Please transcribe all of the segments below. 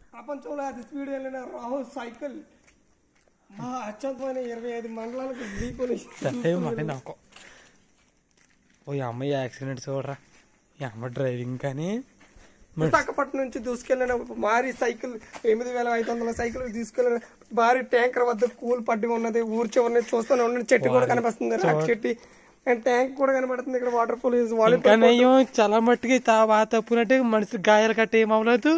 ప్రపంచంలో అతి స్పీడ్ వెళ్ళిన రాహుల్ సైకిల్ మా అత్యంతమైన ఇరవై ఐదు మండలాలకు ఢీకొని సరే మరి నాకు ఓ ఈ అమ్మాయి యాక్సిడెంట్ చూడరా ఈ అమ్మ డ్రైవింగ్ కానీ విశాఖపట్నం నుంచి దూసుకెళ్ళిన భారీ సైకిల్ ఎనిమిది వేల ఐదు వందల సైకిల్ తీసుకెళ్ళిన భారీ ట్యాంకర్ వద్ద కూల్ పడ్డి ఉన్నది ఊరి చివరిని చూస్తూనే ఉన్న చెట్టు కూడా కనిపిస్తుంది రాక్ చెట్టు అండ్ ట్యాంక్ కూడా కనబడుతుంది ఇక్కడ వాటర్ పోలీస్ ఇంకా వాలీబాల్ నయ్యం చాలా మట్టుకి తా బాగా తప్పునట్టు మనిషి గాయాలు కట్ట ఏం అవ్వలేదు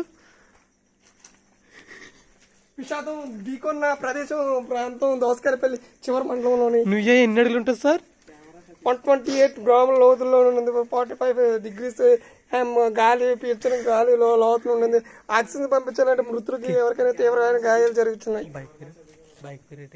విషాదం ఢీకొన్న ప్రదేశం ప్రాంతం దోసకరపల్లి చివరి మండలంలోని నువ్వే ఎన్ని అడుగులు ఉంటుంది సార్ వన్ ట్వంటీ ఎయిట్ గ్రాముల లోతుల్లో ఉన్నది ఫార్టీ ఫైవ్ డిగ్రీస్ గాలి పీల్చిన గాలి లో- లోతులు ఉన్నది ఆక్సిజన్ పంపించాలంటే మృతులకి ఎవరికైనా తీవ్రమైన గాయాలు జరుగుతున్నాయి బైక్ బైక్ పీరియడ్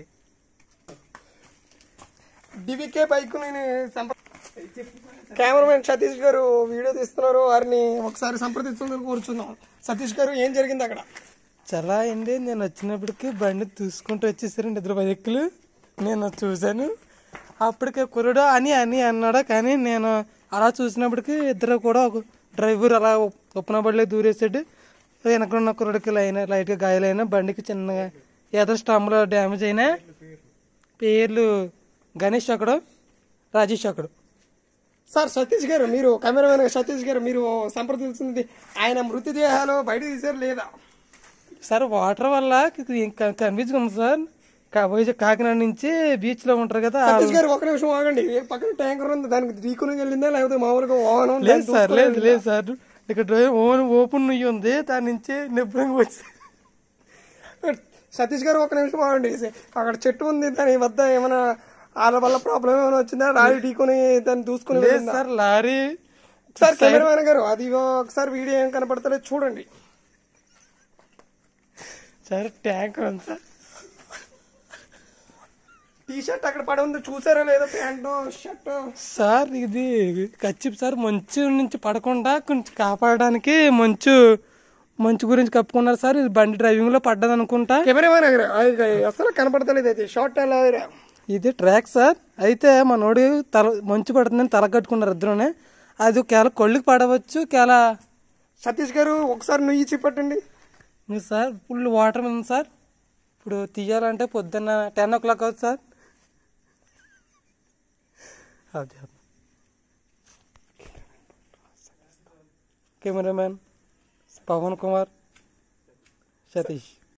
డివికే బైక్ నేను సంప్ర- కెమెరామెన్ సతీష్ గారు వీడియో తీస్తున్నారు వారిని ఒకసారి సంప్రదించుకుంటూ కూర్చుందాం సతీష్ గారు ఏం జరిగింది అక్కడ చాలా అండి నేను వచ్చినప్పటికి బండి చూసుకుంటూ వచ్చేసారండి ఇద్దరు బైకులు నేను చూశాను అప్పటికే కుర్రుడు అని అని అన్నాడు కానీ నేను అలా చూసినప్పటికి ఇద్దరు కూడా ఒక డ్రైవర్ అలా ఉప్పన బడిలో దూరేసాడు వెనకున్న కుర్రుడికి లైన్ లైట్గా గాయాలైనా బండికి చిన్నగా ఏదో స్టంబ్లో డ్యామేజ్ అయినా పేర్లు గణేష్ ఒకడు రాజేష్ ఒకడు సార్ సతీష్ గారు మీరు కెమెరామెన్ సతీష్ గారు మీరు సంప్రదించింది ఆయన మృతదేహాలు బయట తీసారు లేదా సార్ వాటర్ వల్ల కన్ఫ్యూజ్గా ఉంది సార్ కాబోయే కాకినాడ నుంచి బీచ్ లో ఉంటారు కదా ఆ- సతీష్ గారు ఒక నిమిషం ఆగండి ఏ పక్కన ట్యాంకర్ ఉంది దానికి ఢీకొని వెళ్ళిందా లేకపోతే మామూలుగా వాహనం లేదు దాన్ని సార్ దూసుకొని లేదు లేదు సార్ ఇక్కడ డ్రైవర్ ఓన్ ఓపెన్ నుయ్యి ఉంది దాని నుంచి నిబ్బరంగా వచ్చి సతీష్ గారు ఒక నిమిషం ఆగండి అక్కడ చెట్టు ఉంది దాని వద్ద ఏమైనా వాళ్ళ వల్ల ప్రాబ్లం ఏమైనా వచ్చిందా రాయి ఢీకొని దాన్ని దూసుకుని లేదు వెళ్ళిందా? సార్ లారీ ఒకసారి కెమెరామెన్ గారు అది ఒకసారి వీడియో ఏం కనపడతలేదు చూడండి సార్ ట్యాంక్ ఉంది సార్ టీ షర్ట్ అక్కడ పడి ఉంది చూసారా లేదా ప్యాంటు షర్ట్ సార్ ఇది కచ్చిప్ సార్ మంచు నుంచి పడకుండా కొంచెం కాపాడడానికి మంచు మంచు గురించి కప్పుకున్నారు సార్ ఇది బండి డ్రైవింగ్ లో పడ్డది అనుకుంటా కెమెరామెన్ గారు అది అసలు కనపడతలేదు అది షార్ట్ ఎలా ఇది ట్రాక్ సార్ అయితే మనోడు తల మంచు పడుతుందని తల కట్టుకున్నారు ఇద్దరునే అది కేవలం కొళ్ళుకి పడవచ్చు కేవలం సతీష్ గారు ఒకసారి నుయ్యి చూపెట్టండి మీరు సార్ ఫుల్ వాటర్ ఉంది సార్ ఇప్పుడు తీయాలంటే పొద్దున్న టెన్ ఓ క్లాక్ అవుతుంది సార్ అదే కెమెరామ్యాన్ పవన్ కుమార్ సతీష్